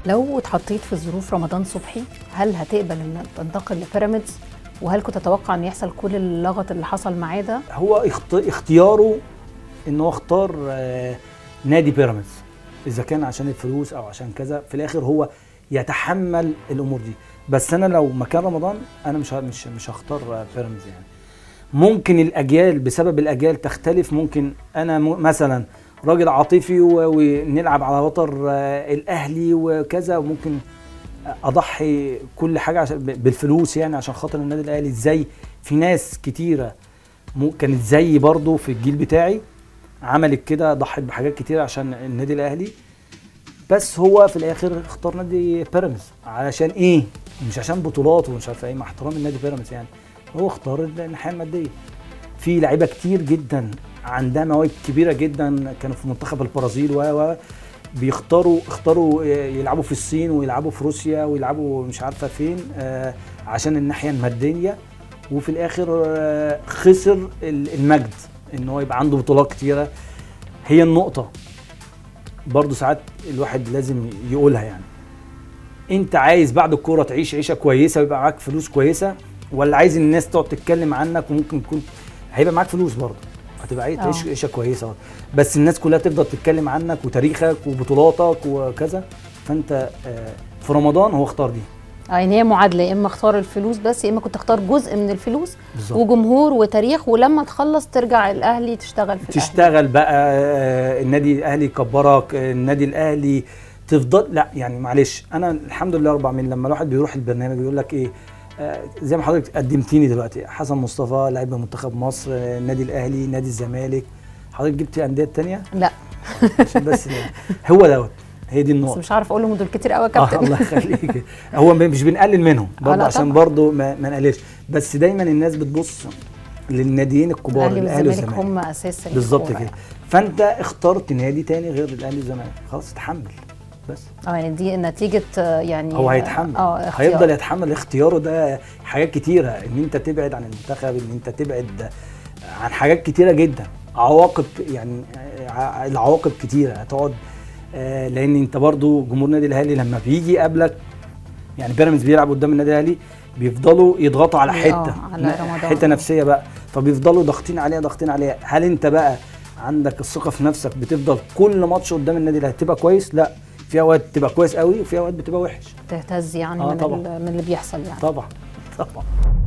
لو اتحطيت في ظروف رمضان صبحي هل هتقبل انك تنتقل لبيراميدز وهل كنت تتوقع ان يحصل كل اللغط اللي حصل معاه ده هو اخت- اختياره ان هو اختار آه، نادي بيراميدز اذا كان عشان الفلوس او عشان كذا في الاخر هو يتحمل الامور دي بس انا لو مكان رمضان انا مش ه- مش مش هختار آه، بيراميدز يعني ممكن الاجيال بسبب الاجيال تختلف ممكن انا م- مثلا راجل عاطفي و- ونلعب على وتر آه، الاهلي وكذا وممكن اضحي كل حاجه عشان ب- بالفلوس يعني عشان خاطر النادي الاهلي ازاي في ناس كتيره مو- كانت زيي برضو في الجيل بتاعي عملت كده ضحت بحاجات كتيره عشان النادي الاهلي بس هو في الاخر اختار نادي بيراميدز علشان ايه مش عشان بطولات ومش عارف ايه مع احترام النادي بيراميدز يعني هو اختار الناحيه الماديه في لعيبه كتير جدا عندها مواهب كبيره جدا كانوا في منتخب البرازيل و و بيختاروا اختاروا يلعبوا في الصين ويلعبوا في روسيا ويلعبوا مش عارفه فين آه، عشان الناحيه الماديه وفي الاخر آه، خسر ال- المجد ان هو يبقى عنده بطولات كتيره هي النقطه برضو ساعات الواحد لازم يقولها يعني انت عايز بعد الكوره تعيش عيشه كويسه ويبقى معاك فلوس كويسه ولا عايز الناس تقعد تتكلم عنك وممكن يكون هيبقى معاك فلوس برضه هتبقى عايز تعيش اه. عيشه كويسه برضه. بس الناس كلها تفضل تتكلم عنك وتاريخك وبطولاتك وكذا فانت آه، في رمضان هو اختار دي اه يعني هي معادله يا اما اختار الفلوس بس يا اما كنت اختار جزء من الفلوس بالظبط وجمهور وتاريخ ولما تخلص ترجع الاهلي تشتغل في الاهلي تشتغل بقى آه، النادي الاهلي يكبرك آه، النادي الاهلي تفضل لا يعني معلش انا الحمد لله رب العالمين لما الواحد بيروح البرنامج يقول لك ايه آه، زي ما حضرتك قدمتيني دلوقتي حسن مصطفى لعيب منتخب مصر آه، النادي الاهلي نادي الزمالك حضرتك جبت انديه تانية لا عشان بس هو دوت هي دي بس النقطه مش عارف اقول لهم دول كتير قوي يا اه كابتن الله يخليك هو م- مش بنقلل منهم برضه لا عشان طبعا. برضه ما, ما نقللش بس دايما الناس بتبص للناديين الكبار الاهلي الاهلي والزمالك والزمالك هم اساس بالظبط الكورة كده يعني. فانت اخترت نادي تاني غير الاهلي والزمالك خلاص اتحمل بس اه يعني دي نتيجه آه، يعني هو هيتحمل اه اختيار. هيفضل يتحمل اختياره ده حاجات كتيره ان انت تبعد عن المنتخب ان انت تبعد عن حاجات كتيره جدا عواقب يعني ع- العواقب كتيره هتقعد آه، لان انت برضو جمهور النادي الاهلي لما بيجي يقابلك يعني بيراميدز بيلعب قدام النادي الاهلي بيفضلوا يضغطوا على اه، حته على ن- رمضان. حته نفسيه بقى فبيفضلوا ضاغطين عليها ضاغطين عليها هل انت بقى عندك الثقه في نفسك بتفضل كل ماتش قدام النادي الاهلي تبقى كويس لا في اوقات تبقى كويس قوي وفي اوقات بتبقى وحش تهتز يعني اه من, طبعا. ال- من اللي بيحصل يعني طبعا طبعا